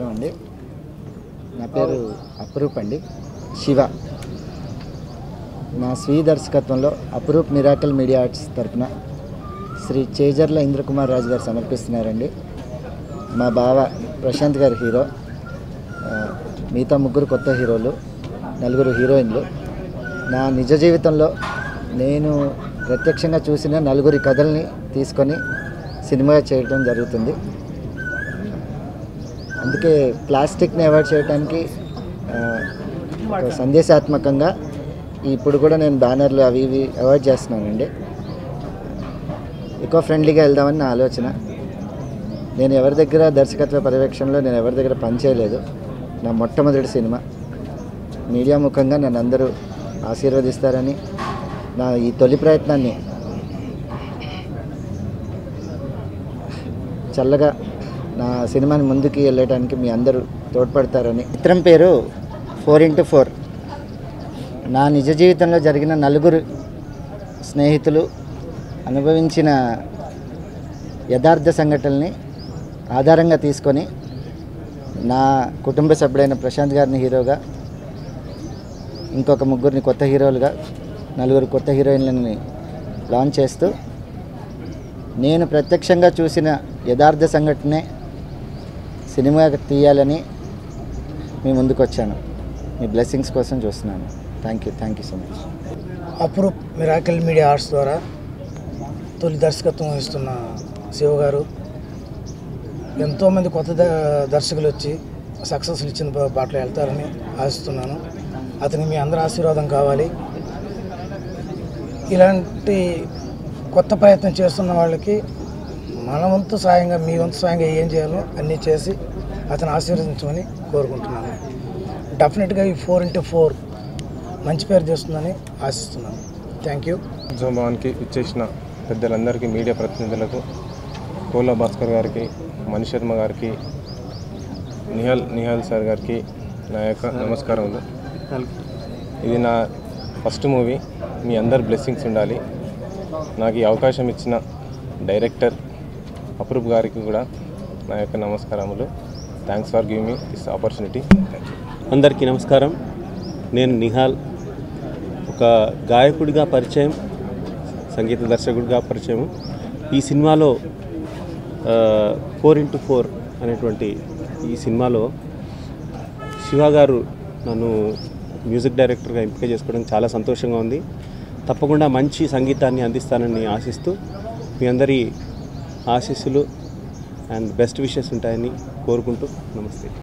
నమస్కారం అండి నా పేరు అప్రూప్ అండి శివ నా స్వీయ దర్శకత్వంలో అప్రూప్ మిరాకల్ మీడియా ఆర్ట్స్ తరఫున శ్రీ చేజర్ల ఇంద్రకుమార్ రాజు గారు సమర్పిస్తున్నారండి మా బావ ప్రశాంత్ గారు హీరో ఆ, మిగతా ముగ్గురు కొత్త హీరోలు నలుగురు హీరోయిన్లు నా నిజ జీవితంలో నేను ప్రత్యక్షంగా చూసిన నలుగురి కథల్ని తీసుకొని సినిమా చేయడం జరుగుతుంది అందుకే ప్లాస్టిక్ని అవాయిడ్ చేయడానికి ఆ, ఒక సందేశాత్మకంగా ఇప్పుడు కూడా నేను బ్యానర్లు అవి ఇవి అవాయిడ్ చేస్తున్నానండి ఎక్కువ ఫ్రెండ్లీగా వెళ్దామని నా ఆలోచన నేను ఎవరి దగ్గర దర్శకత్వ పర్యవేక్షణలో నేను ఎవరి దగ్గర పనిచేయలేదు నా మొట్టమొదటి సినిమా మీడియా ముఖంగా నన్ను అందరూ ఆశీర్వదిస్తారని నా ఈ తొలి ప్రయత్నాన్ని చల్లగా నా సినిమాని ముందుకు వెళ్ళడానికి మీ అందరూ తోడ్పడతారని చిత్రం పేరు ఫోర్ ఇంటూ ఫోర్ నా నిజ జీవితంలో జరిగిన నలుగురు స్నేహితులు అనుభవించిన యథార్థ సంఘటనల్ని ఆధారంగా తీసుకొని నా కుటుంబ సభ్యుడైన ప్రశాంత్ గారిని హీరోగా ఇంకొక ముగ్గురిని కొత్త హీరోలుగా నలుగురు కొత్త హీరోయిన్లని లాంచ్ చేస్తూ నేను ప్రత్యక్షంగా చూసిన యథార్థ సంఘటనే సినిమా తీయాలని మీ ముందుకు వచ్చాను మీ బ్లెస్సింగ్స్ కోసం చూస్తున్నాను thank you thank you so much Aproop miracle media arts ద్వారా తొలి దర్శకత్వం వహిస్తున్న శివ గారు ఎంతోమంది కొత్త ద- దర్శకులు వచ్చి సక్సెస్లు ఇచ్చిన బా- బాటలో వెళ్తారని ఆశిస్తున్నాను అతనికి మీ అందరి ఆశీర్వాదం కావాలి ఇలాంటి కొత్త ప్రయత్నం చేస్తున్న వాళ్ళకి మన వంతు సాయంగా మీ వంతు సాయంగా ఏం చేయాలో అన్నీ చేసి అతను ఆశీర్వదించమని కోరుకుంటున్నాను డెఫినెట్గా ఈ ఫోర్ ఇంటూ ఫోర్ మంచి పేరు చేస్తుందని ఆశిస్తున్నాను థ్యాంక్ యూ భవన్కి ఇచ్చేసిన పెద్దలందరికీ మీడియా ప్రతినిధులకు కోలా భాస్కర్ గారికి మణి శర్మ గారికి నిహాల్ నిహాల్ సార్ గారికి నా యొక్క నమస్కారములు ఇది నా ఫస్ట్ మూవీ మీ అందరి బ్లెస్సింగ్స్ ఉండాలి నాకు ఈ అవకాశం ఇచ్చిన డైరెక్టర్ అప్రూప్ గారికి కూడా నా యొక్క నమస్కారములు thanks for give me this opportunity అందరికీ నమస్కారం నేను నిహాల్ ఒక గాయకుడిగా పరిచయం సంగీత దర్శకుడిగా పరిచయం ఈ సినిమాలో ఫోర్ ఇంటూ ఫోర్ అనేటువంటి ఈ సినిమాలో శివ గారు నన్ను మ్యూజిక్ డైరెక్టర్గా ఎంపిక చేసుకోవడం చాలా సంతోషంగా ఉంది తప్పకుండా మంచి సంగీతాన్ని అందిస్తానని ఆశిస్తూ మీ అందరి ఆశీస్సులు అండ్ బెస్ట్ విషెస్ ఉంటాయని కోరుకుంటూ నమస్తే